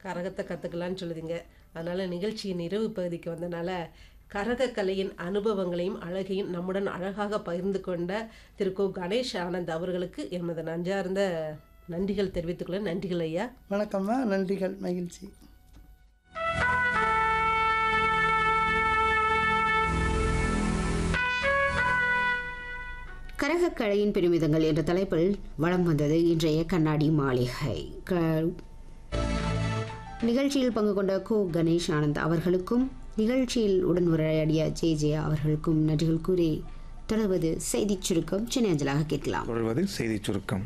கரகத்தை கற்றுக்கலான்னு சொல்லுதீங்க அதனால் நிகழ்ச்சியின் நிறைவு பகுதிக்கு வந்தனால கரகக்கலையின் அனுபவங்களையும் அழகையும் நம்முடன் அழகாக பகிர்ந்து கொண்ட திரு கோ கணேஷ் ஆனந்த் அவர்களுக்கு எமது நஞ்சார்ந்த நன்றிகள் தெரிவித்துக்கொள்ள நன்றிகள் ஐயா வணக்கம்மா நன்றிகள் மகிழ்ச்சி கரகக்கலையின் பெருமிதங்கள் என்ற தலைப்பில் வலம் வந்தது இன்றைய கண்ணாடி மாளிகை க- நிகழ்ச்சியில் பங்கு கொண்ட கோ கணேஷ் ஆனந்த் அவர்களுக்கும் நிகழ்ச்சியில் உடன் உரையாடிய ஜே ஜே அவர்களுக்கும் நன்றிகள் கூறி தொடர்வது செய்திச் சுருக்கம் சென்னை அஞ்சலாக கேட்கலாம் தொடர்வது செய்திச் சுருக்கம்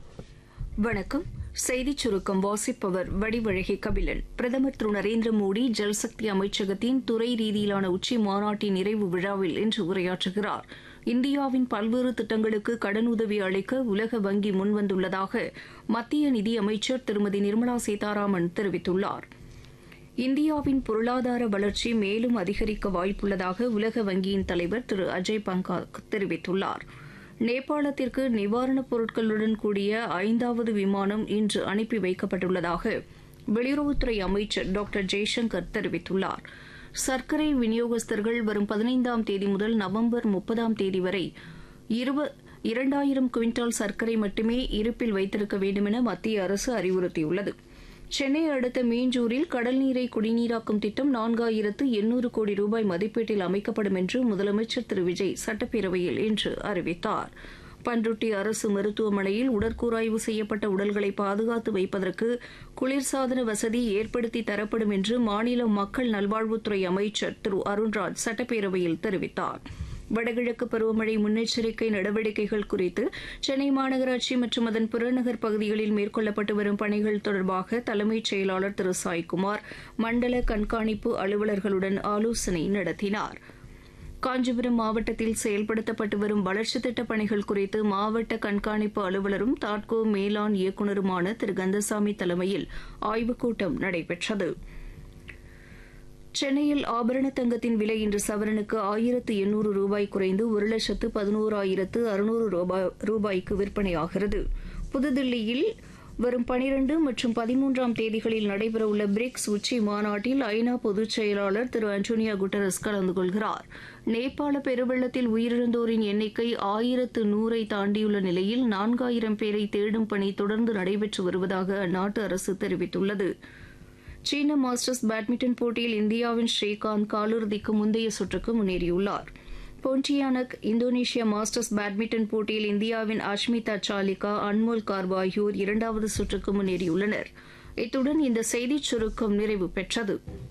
வணக்கம் செய்திச் சுருக்கம் வாசிப்பவர் வடிவழகி கபிலன் பிரதமர் திரு நரேந்திர மோடி ஜல்சக்தி அமைச்சகத்தின் துறை ரீதியிலான உச்சி மாநாட்டின் நிறைவு விழாவில் இன்று உரையாற்றுகிறார் இந்தியாவின் பல்வேறு திட்டங்களுக்கு கடனுதவி அளிக்க உலக வங்கி முன்வந்துள்ளதாக மத்திய நிதியமைச்சர் திருமதி நிர்மலா சீதாராமன் தெரிவித்துள்ளார் இந்தியாவின் பொருளாதார வளர்ச்சி மேலும் அதிகரிக்க வாய்ப்புள்ளதாக உலக வங்கியின் தலைவர் திரு அஜய் பங்கா தெரிவித்துள்ளார் நேபாளத்திற்கு நிவாரணப் பொருட்களுடன் கூடிய ஐந்தாவது விமானம் இன்று அனுப்பி வைக்கப்பட்டுள்ளதாக வெளியுறவுத்துறை அமைச்சர் டாக்டர் ஜெய்சங்கர் தெரிவித்துள்ளார் சர்க்கரை விநியோகஸ்தர்கள் வரும் பதினைந்தாம் தேதி முதல் நவம்பர் முப்பதாம் தேதி வரை இருப இரண்டாயிரம் குவிண்டால் சர்க்கரை மட்டுமே இருப்பில் வைத்திருக்க வேண்டுமென மத்திய அரசு அறிவுறுத்தியுள்ளது சென்னை அடுத்த மீஞ்சூரில் கடல் நீரை குடிநீராக்கும் திட்டம் நான்காயிரத்து எண்ணூறு கோடி ரூபாய் மதிப்பீட்டில் அமைக்கப்படும் என்று முதலமைச்சர் திரு விஜய் சட்டப்பேரவையில் இன்று அறிவித்தார் பன்ருட்டி அரசு மருத்துவமனையில் உடற்கூராய்வு செய்யப்பட்ட உடல்களை பாதுகாத்து வைப்பதற்கு குளிர்சாதன வசதி ஏற்படுத்தி தரப்படும் என்று மாநில மக்கள் நல்வாழ்வுத்துறை அமைச்சர் திரு அருண்ராஜ் சட்டப்பேரவையில் தெரிவித்தார் வடகிழக்கு பருவமழை முன்னெச்சரிக்கை நடவடிக்கைகள் குறித்து சென்னை மாநகராட்சி மற்றும் அதன் புறநகர் பகுதிகளில் மேற்கொள்ளப்பட்டு வரும் பணிகள் தொடர்பாக தலைமைச் செயலாளர் திரு சாய்குமார் மண்டல கண்காணிப்பு அலுவலர்களுடன் ஆலோசனை நடத்தினார் காஞ்சிபுரம் மாவட்டத்தில் செயல்படுத்தப்பட்டு வரும் வளர்ச்சித் திட்டப் பணிகள் குறித்து மாவட்ட கண்காணிப்பு அலுவலரும் தாட்கோ மேலாண் இயக்குநருமான திரு கந்தசாமி தலைமையில் ஆய்வுக் கூட்டம் நடைபெற்றது சென்னையில் ஆபரண தங்கத்தின் விலை இன்று சவரனுக்கு ஆயிரத்து எண்ணூறு ரூபாய் குறைந்து ஒரு லட்சத்து பதினோராயிரத்து அறுநூறு ரூபாய் ரூபாய்க்கு விற்பனையாகிறது புதுதில்லியில் வரும் பனிரெண்டு மற்றும் பதிமூன்றாம் தேதிகளில் நடைபெறவுள்ள பிரிக்ஸ் உச்சி மாநாட்டில் ஐநா பொதுச் செயலாளர் திரு அன்டோனியா குட்டரஸ் கலந்து கொள்கிறார் நேபாள பெருவெள்ளத்தில் உயிரிழந்தோரின் எண்ணிக்கை ஆயிரத்து நூறை தாண்டியுள்ள நிலையில் நான்காயிரம் பேரை தேடும் பணி தொடர்ந்து நடைபெற்று வருவதாக அந்நாட்டு அரசு தெரிவித்துள்ளது சீன மாஸ்டர்ஸ் பேட்மிண்டன் போட்டியில் இந்தியாவின் ஸ்ரீகாந்த் காலிறுதிக்கு முந்தைய சுற்றுக்கு முன்னேறியுள்ளார் போன்டியானக் இந்தோனேஷியா மாஸ்டர்ஸ் பேட்மிண்டன் போட்டியில் இந்தியாவின் அஷ்மிதா சாலிகா அன்மோல் கார்ப் ஆகியோர் இரண்டாவது சுற்றுக்கு முன்னேறியுள்ளனர் இத்துடன் இந்த செய்திச் சுருக்கம் நிறைவு பெற்றது